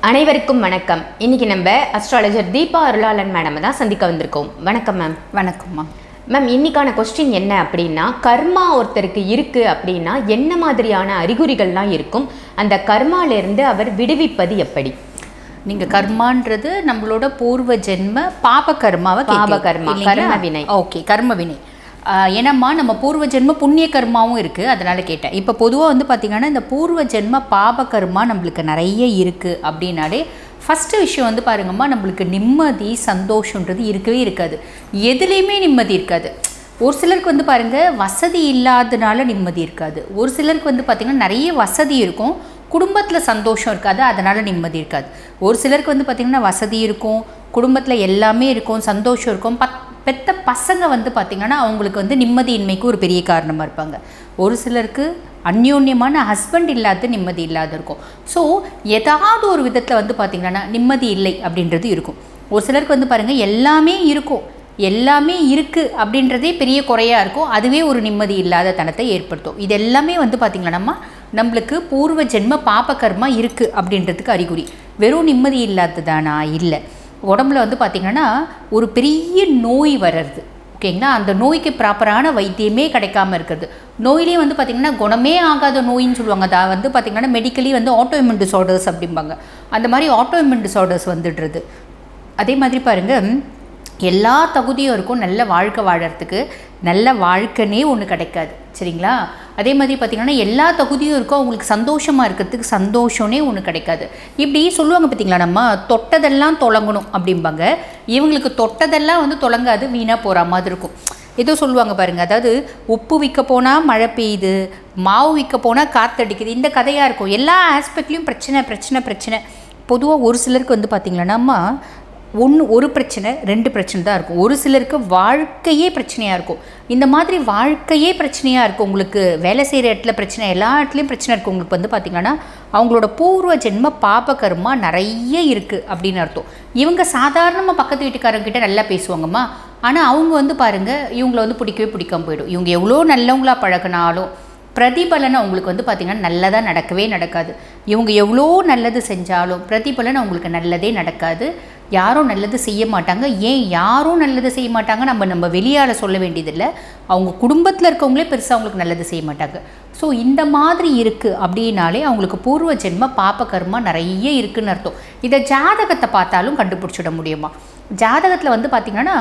அனைவருக்கும் வணக்கம் இன்னைக்கு நம்ம அஸ்ட்ராலஜர் தீபா அருளாளன் மேடம் தான் சந்திக்க வந்திருக்கோம் வணக்கம் மேம் வணக்கம்மா மேம் இன்னைக்கான கொஸ்டின் என்ன அப்படின்னா கர்மா ஒருத்தருக்கு இருக்கு அப்படின்னா என்ன மாதிரியான அறிகுறிகள்லாம் இருக்கும் அந்த கர்மாலேருந்து அவர் விடுவிப்பது எப்படி நீங்க கர்மான்றது நம்மளோட பூர்வ ஜென்ம பாப கர்மாவை பாப கர்மா, கர்ம வினை. ஓகே கர்ம வினை ஆஹ் ஏன்னாம்மா நம்ம பூர்வ ஜென்ம புண்ணிய கர்மாவும் இருக்கு அதனால கேட்டேன் இப்போ பொதுவாக வந்து பார்த்தீங்கன்னா இந்த பூர்வ ஜென்ம பாப கர்மா நம்மளுக்கு நிறைய இருக்கு அப்படின்னாலே ஃபஸ்ட்டு விஷயம் வந்து பாருங்கம்மா நம்மளுக்கு நிம்மதி சந்தோஷன்றது இருக்கவே இருக்காது எதுலேயுமே நிம்மதி இருக்காது ஒரு சிலருக்கு வந்து பாருங்க வசதி இல்லாதனால நிம்மதி இருக்காது ஒரு சிலருக்கு வந்து பார்த்திங்கன்னா நிறைய வசதி இருக்கும் குடும்பத்தில் சந்தோஷம் இருக்காது அதனால் நிம்மதி இருக்காது ஒரு சிலருக்கு வந்து பார்த்திங்கன்னா வசதி இருக்கும் குடும்பத்தில் எல்லாமே இருக்கும் சந்தோஷம் இருக்கும் பத் பெத்த பசங்க வந்து பார்த்திங்கன்னா அவங்களுக்கு வந்து நிம்மதியின்மைக்கு ஒரு பெரிய காரணமாக இருப்பாங்க ஒரு சிலருக்கு அந்யோன்யமான ஹஸ்பண்ட் இல்லாத நிம்மதி இல்லாத இருக்கும் ஸோ ஏதாவது ஒரு விதத்தில் வந்து பார்த்திங்கன்னா நிம்மதி இல்லை அப்படின்றது இருக்கும் ஒரு சிலருக்கு வந்து பாருங்கள் எல்லாமே இருக்கும் எல்லாமே இருக்குது அப்படின்றதே பெரிய குறையாக இருக்கும் அதுவே ஒரு நிம்மதி இல்லாத தனத்தை ஏற்படுத்தும் இது எல்லாமே வந்து பார்த்திங்கன்னா நம்மளுக்கு பூர்வ ஜென்ம பாப கர்மா இருக்குது அப்படின்றதுக்கு அறிகுறி வெறும் நிம்மதி இல்லாததானா இல்லை உடம்புல வந்து பார்த்திங்கன்னா ஒரு பெரிய நோய் வர்றது ஓகேங்களா அந்த நோய்க்கு ப்ராப்பரான வைத்தியமே கிடைக்காம இருக்கிறது நோயிலே வந்து பார்த்திங்கன்னா குணமே ஆகாத நோயின்னு சொல்லுவாங்க அதை வந்து பார்த்திங்கன்னா மெடிக்கலி வந்து ஆட்டோஇம்யூன் டிசார்டர்ஸ் அப்படிம்பாங்க அந்த மாதிரி ஆட்டோஇம்யூன் டிசார்டர்ஸ் வந்துடுறது அதே மாதிரி பாருங்கள் எல்லா தகுதியும் இருக்கும் நல்ல வாழ்க்கை வாழறதுக்கு நல்ல வாழ்க்கைனே ஒன்று கிடைக்காது சரிங்களா அதே மாதிரி பார்த்திங்கன்னா எல்லா தகுதியும் இருக்கும் அவங்களுக்கு சந்தோஷமாக இருக்கிறதுக்கு சந்தோஷம்னே ஒன்று கிடைக்காது இப்படி சொல்லுவாங்க பார்த்தீங்களா நம்ம தொட்டதெல்லாம் தொலங்கணும் அப்படிம்பாங்க இவங்களுக்கு தொட்டதெல்லாம் வந்து தொலங்காது வீணாக போகிற மாதிரி இருக்கும் ஏதோ சொல்லுவாங்க பாருங்க அதாவது உப்பு விற்க போனால் மழை பெய்யுது மாவு விற்க போனால் காற்றடிக்குது இந்த கதையாக இருக்கும் எல்லா ஆஸ்பெக்ட்லேயும் பிரச்சனை பிரச்சனை பிரச்சனை பொதுவாக ஒரு சிலருக்கு வந்து பார்த்திங்களாம்மா ஒன்று ஒரு பிரச்சனை ரெண்டு பிரச்சனை தான் இருக்கும் ஒரு சிலருக்கு வாழ்க்கையே பிரச்சனையாக இருக்கும் இந்த மாதிரி வாழ்க்கையே பிரச்சனையாக இருக்கும் உங்களுக்கு வேலை செய்கிற இடத்துல பிரச்சனை எல்லா இடத்துலையும் பிரச்சனை இருக்கும் உங்களுக்கு வந்து பார்த்திங்கன்னா அவங்களோட பூர்வ ஜென்ம பாப கர்மா நிறைய இருக்குது அப்படின்னு அர்த்தம் இவங்க சாதாரணமாக பக்கத்து வீட்டுக்காரங்க கிட்ட நல்லா பேசுவாங்கம்மா ஆனால் அவங்க வந்து பாருங்கள் இவங்கள வந்து பிடிக்கவே பிடிக்காம போயிடும் இவங்க எவ்வளோ நல்லவங்களா பழகினாலும் பிரதிபலன் அவங்களுக்கு வந்து பார்த்திங்கன்னா நல்லதாக நடக்கவே நடக்காது இவங்க எவ்வளோ நல்லது செஞ்சாலும் பிரதிபலன் அவங்களுக்கு நல்லதே நடக்காது யாரும் நல்லது செய்ய மாட்டாங்க ஏன் யாரும் நல்லது செய்ய மாட்டாங்க நம்ம நம்ம வெளியால் சொல்ல வேண்டியதில்லை அவங்க குடும்பத்தில் இருக்கவங்களே பெருசாக அவங்களுக்கு நல்லது செய்ய மாட்டாங்க ஸோ இந்த மாதிரி இருக்குது அப்படின்னாலே அவங்களுக்கு பூர்வ ஜென்ம பாப்ப கர்மா நிறைய இருக்குன்னு அர்த்தம் இதை ஜாதகத்தை பார்த்தாலும் கண்டுபிடிச்சிட முடியுமா ஜாதகத்தில் வந்து பார்த்திங்கன்னா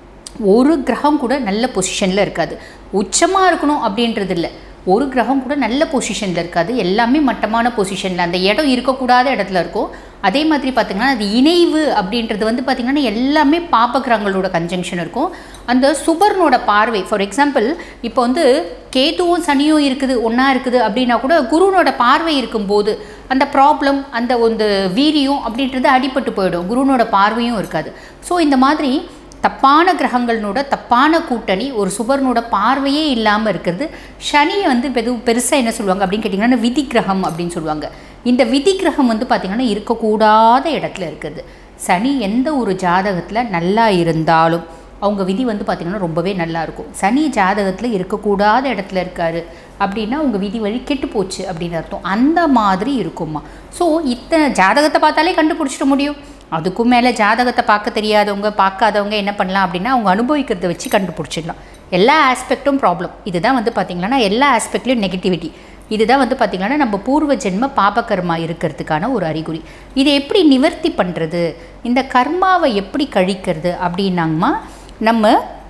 ஒரு கிரகம் கூட நல்ல பொசிஷனில் இருக்காது உச்சமாக இருக்கணும் அப்படின்றது இல்லை ஒரு கிரகம் கூட நல்ல பொசிஷனில் இருக்காது எல்லாமே மட்டமான பொசிஷனில் அந்த இடம் இருக்கக்கூடாத இடத்துல இருக்கும் அதே மாதிரி பார்த்திங்கன்னா அது இணைவு அப்படின்றது வந்து பார்த்திங்கன்னா எல்லாமே பாப்ப கிரகங்களோட கன்ஜங்ஷன் இருக்கும் அந்த சுபர்னோட பார்வை ஃபார் எக்ஸாம்பிள் இப்போ வந்து கேதுவும் சனியும் இருக்குது ஒன்றா இருக்குது அப்படின்னா கூட குருனோட பார்வை இருக்கும்போது அந்த ப்ராப்ளம் அந்த ಒಂದು வீரியம் அப்படின்றது அடிபட்டு போயிடும் குருனோட பார்வையும் இருக்காது ஸோ இந்த மாதிரி தப்பான கிரகங்களோட தப்பான கூட்டணி ஒரு சுபர்னோட பார்வையே இல்லாமல் இருக்கிறது சனியை வந்து பெரு பெருசாக என்ன சொல்லுவாங்க அப்படின்னு கேட்டிங்கன்னா விதி கிரகம் அப்படின்னு சொல்லுவாங்க இந்த விதி கிரகம் வந்து பார்த்திங்கன்னா இருக்கக்கூடாத இடத்துல இருக்குது சனி எந்த ஒரு ஜாதகத்தில் நல்லா இருந்தாலும் அவங்க விதி வந்து பார்த்திங்கன்னா ரொம்பவே நல்லா இருக்கும் சனி ஜாதகத்தில் இருக்கக்கூடாத இடத்துல இருக்காரு அப்படின்னா உங்கள் விதி வழி கெட்டு போச்சு அப்படின்னு அர்த்தம் அந்த மாதிரி இருக்குமா ஸோ இத்தனை ஜாதகத்தை பார்த்தாலே கண்டுபிடிச்சிட முடியும் அதுக்கும் மேலே ஜாதகத்தை பார்க்க தெரியாதவங்க பார்க்காதவங்க என்ன பண்ணலாம் அப்படின்னா அவங்க அனுபவிக்கிறத வச்சு கண்டுபிடிச்சிடலாம் எல்லா ஆஸ்பெக்டும் ப்ராப்ளம் இதுதான் வந்து பார்த்திங்கன்னா எல்லா ஆஸ்பெக்ட்லேயும் நெகட்டிவிட்டி இதுதான் வந்து பார்த்திங்கன்னா நம்ம பூர்வ ஜென்ம பாபகர்மா இருக்கிறதுக்கான ஒரு அறிகுறி இதை எப்படி நிவர்த்தி பண்ணுறது இந்த கர்மாவை எப்படி கழிக்கிறது அப்படின்னாங்கம்மா நம்ம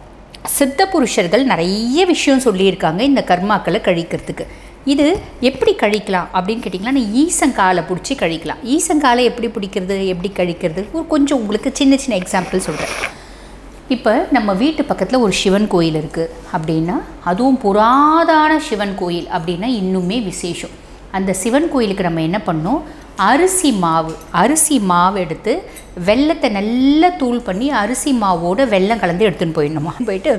சித்த புருஷர்கள் நிறைய விஷயம் சொல்லியிருக்காங்க இந்த கர்மாக்களை கழிக்கிறதுக்கு இது எப்படி கழிக்கலாம் அப்படின்னு கேட்டிங்கன்னா ஈசங்காலை பிடிச்சி கழிக்கலாம் ஈசங்காலை எப்படி பிடிக்கிறது எப்படி கழிக்கிறது ஒரு கொஞ்சம் உங்களுக்கு சின்ன சின்ன எக்ஸாம்பிள் சொல்கிறேன் இப்போ நம்ம வீட்டு பக்கத்தில் ஒரு சிவன் கோயில் இருக்குது அப்படின்னா அதுவும் புராதான சிவன் கோயில் அப்படின்னா இன்னுமே விசேஷம் அந்த சிவன் கோயிலுக்கு நம்ம என்ன பண்ணோம் அரிசி மாவு அரிசி மாவு எடுத்து வெள்ளத்தை நல்லா தூள் பண்ணி அரிசி மாவோட வெல்லம் கலந்து எடுத்துன்னு போயிடணுமா போயிட்டு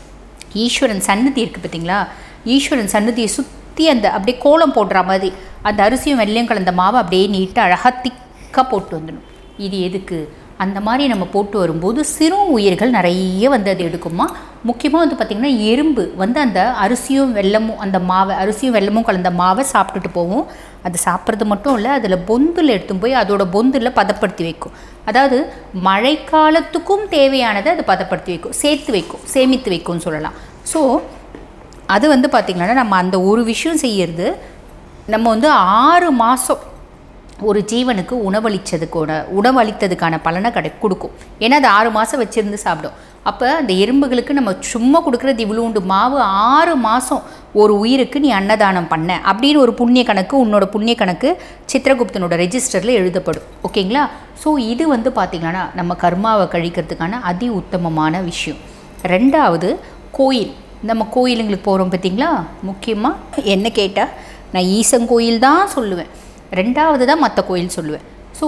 ஈஸ்வரன் சன்னதி இருக்குது பார்த்தீங்களா ஈஸ்வரன் சன்னதியை சுற்றி அந்த அப்படியே கோலம் போடுற மாதிரி அந்த அரிசியும் வெள்ளையும் கலந்த மாவை அப்படியே நீட்டாக அழகாக திக்காக போட்டு வந்துடணும் இது எதுக்கு அந்த மாதிரி நம்ம போட்டு வரும்போது சிறு உயிர்கள் நிறைய வந்து அது எடுக்குமா முக்கியமாக வந்து பார்த்திங்கன்னா எறும்பு வந்து அந்த அரிசியும் வெல்லமும் அந்த மாவை அரிசியும் வெல்லமும் கலந்த மாவை சாப்பிட்டுட்டு போகும் அது சாப்பிட்றது மட்டும் இல்லை அதில் பொந்தில் எடுத்துன்னு போய் அதோட பொந்தில் பதப்படுத்தி வைக்கும் அதாவது மழைக்காலத்துக்கும் தேவையானதை அது பதப்படுத்தி வைக்கும் சேர்த்து வைக்கும் சேமித்து வைக்கும்னு சொல்லலாம் ஸோ அது வந்து பார்த்திங்கன்னா நம்ம அந்த ஒரு விஷயம் செய்யறது நம்ம வந்து ஆறு மாதம் ஒரு ஜீவனுக்கு உணவளித்ததுக்கூட உணவளித்ததுக்கான பலனை கடை கொடுக்கும் ஏன்னா அது ஆறு மாதம் வச்சுருந்து சாப்பிடும் அப்போ அந்த எறும்புகளுக்கு நம்ம சும்மா கொடுக்குறது இவ்வளோண்டு மாவு ஆறு மாதம் ஒரு உயிருக்கு நீ அன்னதானம் பண்ண அப்படின்னு ஒரு புண்ணிய கணக்கு உன்னோட புண்ணிய கணக்கு சித்திரகுப்தனோட ரெஜிஸ்டரில் எழுதப்படும் ஓகேங்களா ஸோ இது வந்து பார்த்திங்கன்னா நம்ம கர்மாவை கழிக்கிறதுக்கான அதி உத்தமமான விஷயம் ரெண்டாவது கோயில் நம்ம கோயிலுங்களுக்கு போகிறோம் பார்த்தீங்களா முக்கியமாக என்ன கேட்டால் நான் ஈசன் கோயில் தான் சொல்லுவேன் ரெண்டாவது தான் மற்ற கோயில் சொல்லுவேன் ஸோ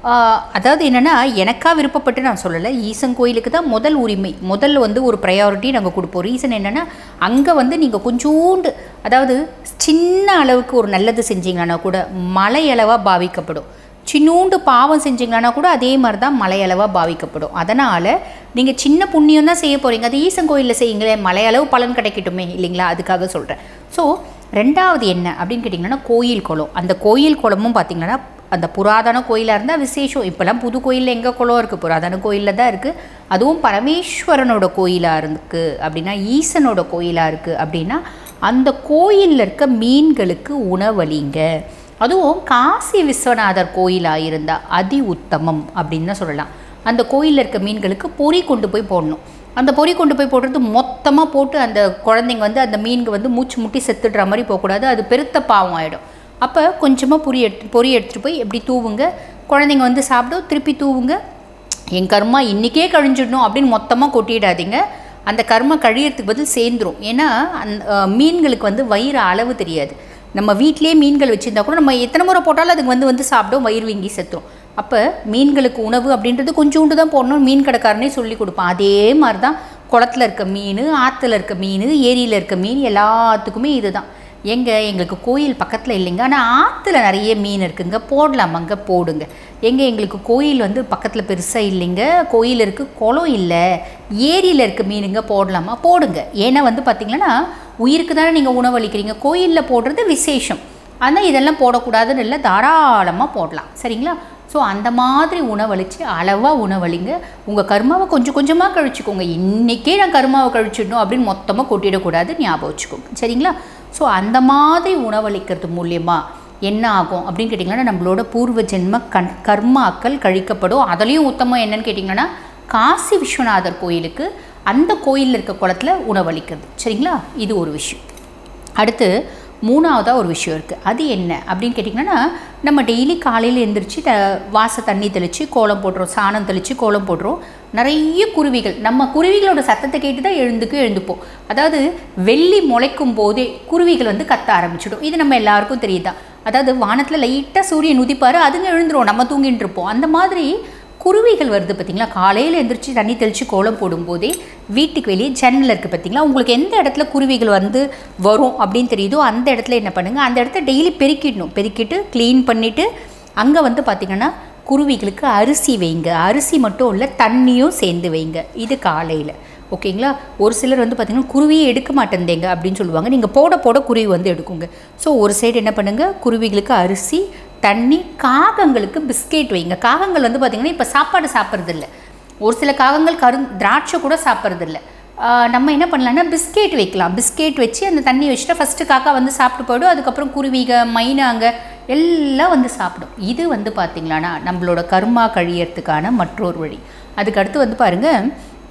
அதாவது என்னென்னா எனக்காக விருப்பப்பட்டு நான் சொல்லலை ஈசன் கோயிலுக்கு தான் முதல் உரிமை முதல்ல வந்து ஒரு ப்ரையாரிட்டி நாங்கள் கொடுப்போம் ரீசன் என்னென்னா அங்கே வந்து நீங்கள் கொஞ்சோண்டு அதாவது சின்ன அளவுக்கு ஒரு நல்லது செஞ்சீங்கன்னா கூட மலையளவாக பாவிக்கப்படும் சின்னூண்டு பாவம் செஞ்சீங்கன்னா கூட அதே மாதிரி தான் மலையளவாக பாவிக்கப்படும் அதனால் நீங்கள் சின்ன புண்ணியம் தான் செய்ய போகிறீங்க அது ஈசன் கோயிலில் செய்யுங்களேன் மலையளவு பலன் கிடைக்கட்டுமே இல்லைங்களா அதுக்காக சொல்கிறேன் ஸோ ரெண்டாவது என்ன அப்படின்னு கேட்டிங்கன்னா கோயில் குளம் அந்த கோயில் குளமும் பார்த்திங்கன்னா அந்த புராதன கோயிலாக இருந்தால் விசேஷம் இப்போல்லாம் புது கோயிலில் எங்கே குளம் இருக்குது புராதன கோயிலில் தான் இருக்குது அதுவும் பரமேஸ்வரனோட கோயிலாக இருக்குது அப்படின்னா ஈசனோட கோயிலாக இருக்குது அப்படின்னா அந்த கோயிலில் இருக்க மீன்களுக்கு உணவளிங்க அதுவும் காசி விஸ்வநாதர் கோயிலாக இருந்தால் அதி உத்தமம் அப்படின்னு தான் சொல்லலாம் அந்த கோயிலில் இருக்க மீன்களுக்கு பொறி கொண்டு போய் போடணும் அந்த பொறி கொண்டு போய் போடுறது மொத்தமாக போட்டு அந்த குழந்தைங்க வந்து அந்த மீனுக்கு வந்து மூச்சு முட்டி செத்துடுற மாதிரி போகக்கூடாது அது பெருத்த பாவம் ஆகிடும் அப்போ கொஞ்சமாக பொறி எடுத்து பொறி எடுத்துகிட்டு போய் எப்படி தூவுங்க குழந்தைங்க வந்து சாப்பிடும் திருப்பி தூவுங்க என் கர்மா இன்றைக்கே கழிஞ்சிடணும் அப்படின்னு மொத்தமாக கொட்டிடாதீங்க அந்த கர்மா கழியறதுக்கு பதில் சேர்ந்துரும் ஏன்னா அந்த மீன்களுக்கு வந்து வயிறு அளவு தெரியாது நம்ம வீட்டிலே மீன்கள் வச்சுருந்தா கூட நம்ம எத்தனை முறை போட்டாலும் அதுக்கு வந்து வந்து சாப்பிடும் வயிறு வீங்கி செத்துரும் அப்போ மீன்களுக்கு உணவு அப்படின்றது கொஞ்சோண்டு தான் போடணும் மீன் கடைக்காரனே சொல்லி கொடுப்பான் அதே மாதிரி தான் குளத்துல இருக்க மீன் ஆற்றுல இருக்க மீன் ஏரியில் இருக்க மீன் எல்லாத்துக்குமே இதுதான் எங்கே எங்களுக்கு கோயில் பக்கத்தில் இல்லைங்க ஆனால் ஆற்றுல நிறைய மீன் இருக்குங்க போடலாமாங்க போடுங்க எங்கே எங்களுக்கு கோயில் வந்து பக்கத்தில் பெருசாக இல்லைங்க கோயில் இருக்குது குளம் இல்லை ஏரியில் இருக்க மீனுங்க போடலாமா போடுங்க ஏன்னா வந்து பார்த்திங்கன்னா உயிருக்கு தானே நீங்கள் உணவளிக்கிறீங்க கோயிலில் போடுறது விசேஷம் ஆனால் இதெல்லாம் போடக்கூடாதுன்னு இல்லை தாராளமாக போடலாம் சரிங்களா ஸோ அந்த மாதிரி உணவளித்து அளவாக உணவளிங்க உங்கள் கர்மாவை கொஞ்சம் கொஞ்சமாக கழிச்சுக்கோங்க இன்றைக்கே நான் கர்மாவை கழிச்சிடணும் அப்படின்னு மொத்தமாக கொட்டிடக்கூடாது ஞாபகம் வச்சுக்கோங்க சரிங்களா ஸோ அந்த மாதிரி உணவளிக்கிறது மூலியமாக என்ன ஆகும் அப்படின்னு கேட்டிங்கன்னா நம்மளோட பூர்வ ஜென்ம கண் கர்மாக்கள் கழிக்கப்படும் அதுலேயும் உத்தமம் என்னன்னு கேட்டிங்கன்னா காசி விஸ்வநாதர் கோயிலுக்கு அந்த கோயிலில் இருக்க குளத்துல உணவளிக்கிறது சரிங்களா இது ஒரு விஷயம் அடுத்து மூணாவதாக ஒரு விஷயம் இருக்குது அது என்ன அப்படின்னு கேட்டிங்கன்னா நம்ம டெய்லி காலையில் எழுந்திரிச்சு த வாச தண்ணி தெளித்து கோலம் போடுறோம் சாணம் தெளித்து கோலம் போடுறோம் நிறைய குருவிகள் நம்ம குருவிகளோட சத்தத்தை கேட்டு தான் எழுந்துக்கு எழுந்துப்போம் அதாவது வெள்ளி முளைக்கும் போதே குருவிகள் வந்து கத்த ஆரம்பிச்சிடும் இது நம்ம எல்லாருக்கும் தெரியுதா அதாவது வானத்தில் லைட்டாக சூரியன் உதிப்பார் அதுங்க எழுந்துரும் நம்ம தூங்கிட்டு இருப்போம் அந்த மாதிரி குருவிகள் வருது பார்த்தீங்களா காலையில் எந்திரிச்சு தண்ணி தெளித்து கோலம் போடும்போதே வீட்டுக்கு வெளியே ஜன்னல் இருக்குது பார்த்தீங்களா உங்களுக்கு எந்த இடத்துல குருவிகள் வந்து வரும் அப்படின்னு தெரியுதோ அந்த இடத்துல என்ன பண்ணுங்கள் அந்த இடத்த டெய்லி பெருக்கிடணும் பெருக்கிட்டு க்ளீன் பண்ணிவிட்டு அங்கே வந்து பார்த்திங்கன்னா குருவிகளுக்கு அரிசி வைங்க அரிசி மட்டும் இல்லை தண்ணியும் சேர்ந்து வைங்க இது காலையில் ஓகேங்களா ஒரு சிலர் வந்து பார்த்திங்கன்னா குருவியே எடுக்க மாட்டேந்தேங்க அப்படின்னு சொல்லுவாங்க நீங்கள் போட போட குருவி வந்து எடுக்குங்க ஸோ ஒரு சைடு என்ன பண்ணுங்கள் குருவிகளுக்கு அரிசி தண்ணி காகங்களுக்கு பிஸ்கெட் வைங்க காகங்கள் வந்து பார்த்திங்கன்னா இப்போ சாப்பாடு சாப்பிட்றதில்ல ஒரு சில காகங்கள் கரு திராட்சை கூட சாப்பிட்றதில்ல நம்ம என்ன பண்ணலாம்னா பிஸ்கெட் வைக்கலாம் பிஸ்கெட் வச்சு அந்த தண்ணி வச்சுட்டா ஃபஸ்ட்டு காக்கா வந்து சாப்பிட்டு போயிடும் அதுக்கப்புறம் குருவிக மைனாங்க எல்லாம் வந்து சாப்பிடும் இது வந்து பார்த்திங்களானா நம்மளோட கர்மா கழியறதுக்கான மற்றொரு வழி அதுக்கு அடுத்து வந்து பாருங்கள்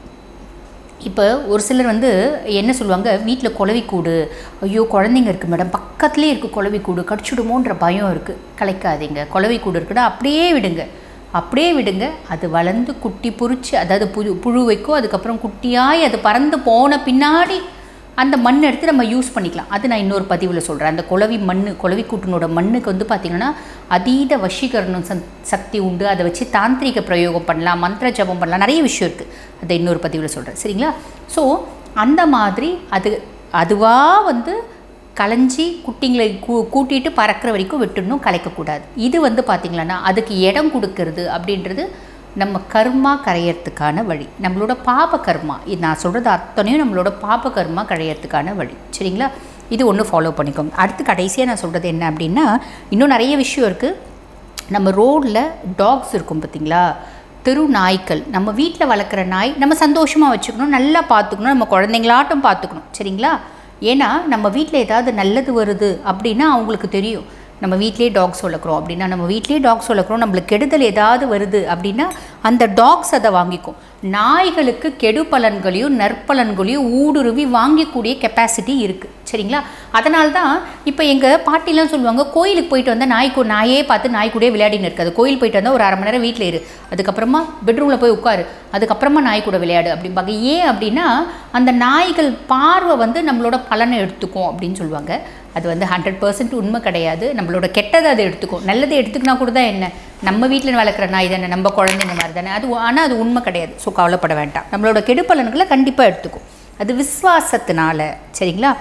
இப்போ ஒரு சிலர் வந்து என்ன சொல்லுவாங்க வீட்டில் குளவிக்கூடு ஐயோ குழந்தைங்க இருக்குது மேடம் பக்கத்துலேயே இருக்குது குளவிக்கூடு கடிச்சிடுமோன்ற பயம் இருக்குது கலைக்காதீங்க குளவிக்கூடு இருக்குன்னா அப்படியே விடுங்க அப்படியே விடுங்க அது வளர்ந்து குட்டி பொறிச்சு அதாவது புழு புழு வைக்கும் அதுக்கப்புறம் குட்டியாய் அது பறந்து போன பின்னாடி அந்த மண் எடுத்து நம்ம யூஸ் பண்ணிக்கலாம் அது நான் இன்னொரு பதிவில் சொல்கிறேன் அந்த குளவி மண் குளவி கூட்டினோட மண்ணுக்கு வந்து பார்த்திங்கன்னா அதீத வஷீகரணம் சந் சக்தி உண்டு அதை வச்சு தாந்திரிக பிரயோகம் பண்ணலாம் மந்திர ஜபம் பண்ணலாம் நிறைய விஷயம் இருக்குது அதை இன்னொரு பதிவில் சொல்கிறேன் சரிங்களா ஸோ அந்த மாதிரி அது அதுவாக வந்து களைஞ்சி குட்டிங்களை கூ கூட்டிகிட்டு பறக்கிற வரைக்கும் விட்டுடணும் கலைக்கக்கூடாது இது வந்து பார்த்திங்களன்னா அதுக்கு இடம் கொடுக்கறது அப்படின்றது நம்ம கர்மா கரையறதுக்கான வழி நம்மளோட பாப கர்மா இது நான் சொல்கிறது அத்தனையும் நம்மளோட பாப கர்மா கரையறதுக்கான வழி சரிங்களா இது ஒன்று ஃபாலோ பண்ணிக்கோங்க அடுத்து கடைசியாக நான் சொல்கிறது என்ன அப்படின்னா இன்னும் நிறைய விஷயம் இருக்குது நம்ம ரோட்டில் டாக்ஸ் இருக்கும் பார்த்தீங்களா தெரு நாய்க்கள் நம்ம வீட்டில் வளர்க்குற நாய் நம்ம சந்தோஷமாக வச்சுக்கணும் நல்லா பார்த்துக்கணும் நம்ம குழந்தைங்களாட்டம் பார்த்துக்கணும் சரிங்களா ஏன்னா நம்ம வீட்டில் ஏதாவது நல்லது வருது அப்படின்னா அவங்களுக்கு தெரியும் நம்ம வீட்லேயே டாக்ஸ் வளர்க்குறோம் அப்படின்னா நம்ம வீட்லேயே டாக்ஸ் வளர்க்குறோம் நம்மளுக்கு கெடுதல் ஏதாவது வருது அப்படின்னா அந்த டாக்ஸ் அதை வாங்கிக்கும் நாய்களுக்கு கெடு பலன்களையும் நற்பலன்களையும் ஊடுருவி வாங்கக்கூடிய கெப்பாசிட்டி இருக்குது சரிங்களா அதனால தான் இப்போ எங்கள் பாட்டிலாம் சொல்லுவாங்க கோயிலுக்கு போயிட்டு வந்தால் நாய் கூ- நாயே பார்த்து நாய் கூடயே விளையாடின்னு இருக்காது கோயில் போயிட்டு வந்தால் ஒரு அரை மணி நேரம் வீட்டில் இரு அதுக்கப்புறமா பெட்ரூமில் போய் உட்காரு அதுக்கப்புறமா நாய் கூட விளையாடு அப்படிம்பாங்க ஏன் அப்படின்னா அந்த நாய்கள் பார்வை வந்து நம்மளோட பலனை எடுத்துக்கும் அப்படின்னு சொல்லுவாங்க அது வந்து ஹண்ட்ரட் பர்சன்ட் உண்மை கிடையாது நம்மளோட கெட்டதை அதை எடுத்துக்கும் நல்லதை எடுத்துக்கினா கூட தான் என்ன நம்ம வீட்டில் வளர்க்குற நாய் தானே நம்ம குழந்தைங்க மாதிரி தானே அது ஆனால் அது உண்மை கிடையாது ஸோ கவலைப்பட வேண்டாம் நம்மளோட கெடுப்பலன்களை கண்டிப்பாக எடுத்துக்கும் அது விஸ்வாசத்தினால சரிங்களா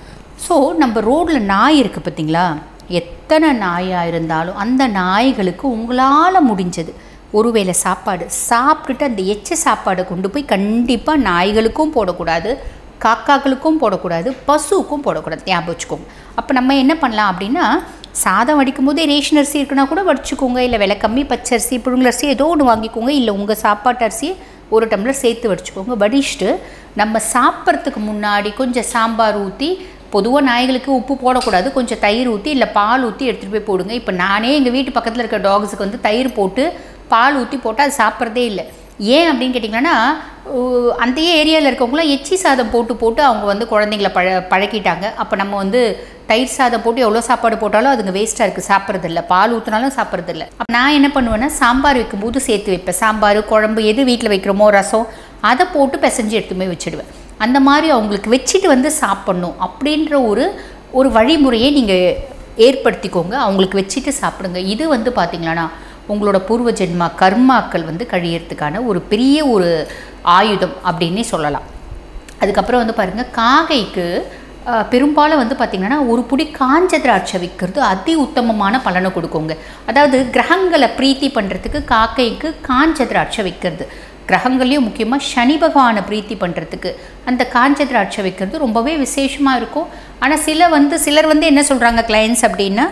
ஸோ நம்ம ரோட்டில் நாய் இருக்குது பார்த்தீங்களா எத்தனை நாயாக இருந்தாலும் அந்த நாய்களுக்கு உங்களால் முடிஞ்சது ஒருவேளை சாப்பாடு சாப்பிட்டுட்டு அந்த எச்ச சாப்பாடை கொண்டு போய் கண்டிப்பாக நாய்களுக்கும் போடக்கூடாது காக்காக்களுக்கும் போடக்கூடாது பசுவுக்கும் போடக்கூடாது ஞாபகம் வச்சுக்கோங்க அப்போ நம்ம என்ன பண்ணலாம் அப்படின்னா சாதம் வடிக்கும் போதே ரேஷன் அரிசி இருக்குன்னா கூட வடிச்சுக்கோங்க இல்லை விலை கம்மி பச்சரிசி புழுங்கலரிசி ஏதோ ஒன்று வாங்கிக்கோங்க இல்லை உங்கள் சாப்பாட்டு அரிசியை ஒரு டம்ளர் சேர்த்து வடிச்சுக்கோங்க வடிச்சிட்டு நம்ம சாப்பிட்றதுக்கு முன்னாடி கொஞ்சம் சாம்பார் ஊற்றி பொதுவாக நாய்களுக்கு உப்பு போடக்கூடாது கொஞ்சம் தயிர் ஊற்றி இல்லை பால் ஊற்றி எடுத்துகிட்டு போய் போடுங்க இப்போ நானே எங்கள் வீட்டு பக்கத்தில் இருக்க டாக்ஸுக்கு வந்து தயிர் போட்டு பால் ஊற்றி போட்டால் அது சாப்பிட்றதே இல்லை ஏன் அப்படின்னு கேட்டிங்கன்னா உ- அந்த ஏரியாவில் இருக்கவங்களாம் எச்சி சாதம் போட்டு போட்டு அவங்க வந்து குழந்தைங்கள பழ பழக்கிட்டாங்க அப்போ நம்ம வந்து தயிர் சாதம் போட்டு எவ்வளோ சாப்பாடு போட்டாலும் அதுங்க வேஸ்ட்டாக இருக்குது சாப்பிட்றதில்ல பால் ஊற்றினாலும் சாப்பிட்றதில்ல அப்போ நான் என்ன பண்ணுவேன்னா சாம்பார் வைக்கும்போது சேர்த்து வைப்பேன் சாம்பார் குழம்பு எது வீட்டில் வைக்கிறோமோ ரசம் அதை போட்டு பிசைஞ்சு எடுத்துமே வச்சுடுவேன் அந்த மாதிரி அவங்களுக்கு வச்சுட்டு வந்து சாப்பிட்ணும் அப்படின்ற ஒரு ஒரு வழிமுறையை நீங்கள் ஏற்படுத்திக்கோங்க அவங்களுக்கு வச்சுட்டு சாப்பிடுங்க இது வந்து பார்த்தீங்களன்னா உங்களோட பூர்வ ஜென்மா கர்மாக்கள் வந்து கழியறதுக்கான ஒரு பெரிய ஒரு ஆயுதம் அப்படின்னே சொல்லலாம் அதுக்கப்புறம் வந்து பாருங்கள் காகைக்கு அஹ், பெரும்பாலும் வந்து பார்த்திங்கன்னா ஒரு புடி காஞ்ச திராட்சை விற்கிறது அதி உத்தமமான பலனை கொடுக்குங்க அதாவது கிரகங்களை பிரீத்தி பண்ணுறதுக்கு காக்கைக்கு காஞ்ச திராட்சை விற்கிறது கிரகங்கள்லேயும் முக்கியமாக சனி பகவானை பிரீத்தி பண்ணுறதுக்கு அந்த காஞ்ச திராட்சை வைக்கிறது ரொம்பவே விசேஷமாக இருக்கும் ஆனால் சில வந்து சிலர் வந்து என்ன சொல்கிறாங்க கிளையன்ஸ் அப்படின்னா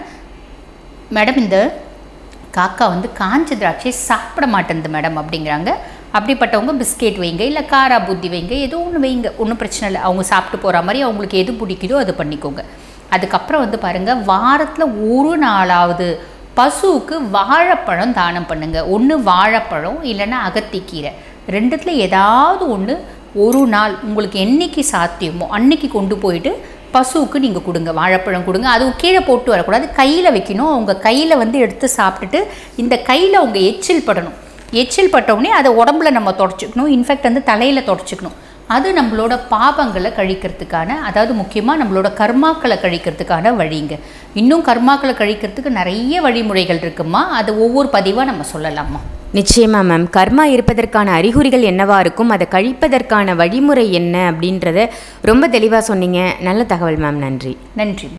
மேடம் இந்த காக்கா வந்து காஞ்ச திராட்சை சாப்பிட மாட்டேங்குது மேடம் அப்படிங்கிறாங்க அப்படிப்பட்டவங்க பிஸ்கெட் வைங்க இல்லை காரா புத்தி வைங்க ஏதோ ஒன்று வைங்க ஒன்றும் பிரச்சனை இல்லை அவங்க சாப்பிட்டு போகிற மாதிரி அவங்களுக்கு எது பிடிக்குதோ அது பண்ணிக்கோங்க அதுக்கப்புறம் வந்து பாருங்கள் வாரத்தில் ஒரு நாளாவது பசுவுக்கு வாழைப்பழம் தானம் பண்ணுங்க ஒன்று வாழைப்பழம் இல்லைன்னா அகத்திக்கீரை ரெண்டுத்துல ஏதாவது ஒன்று ஒரு நாள் உங்களுக்கு என்னைக்கு சாத்தியமோ அன்னைக்கு கொண்டு போயிட்டு பசுவுக்கு நீங்கள் கொடுங்க வாழைப்பழம் கொடுங்க அதுவும் கீழே போட்டு வரக்கூடாது கையில் வைக்கணும் அவங்க கையில் வந்து எடுத்து சாப்பிட்டுட்டு இந்த கையில் அவங்க எச்சில் படணும் எச்சில் பட்டவுடனே அதை உடம்புல நம்ம தொடச்சிக்கணும் இன்ஃபேக்ட் வந்து தலையில் தொடச்சிக்கணும் அது நம்மளோட பாபங்களை கழிக்கிறதுக்கான அதாவது முக்கியமாக நம்மளோட கர்மாக்களை கழிக்கிறதுக்கான வழிங்க இன்னும் கர்மாக்களை கழிக்கிறதுக்கு நிறைய வழிமுறைகள் இருக்குமா அது ஒவ்வொரு பதிவாக நம்ம சொல்லலாமா நிச்சயமா மேம் கர்மா இருப்பதற்கான அறிகுறிகள் என்னவா இருக்கும் அதை கழிப்பதற்கான வழிமுறை என்ன அப்படின்றத ரொம்ப தெளிவாக சொன்னீங்க நல்ல தகவல் மேம் நன்றி நன்றி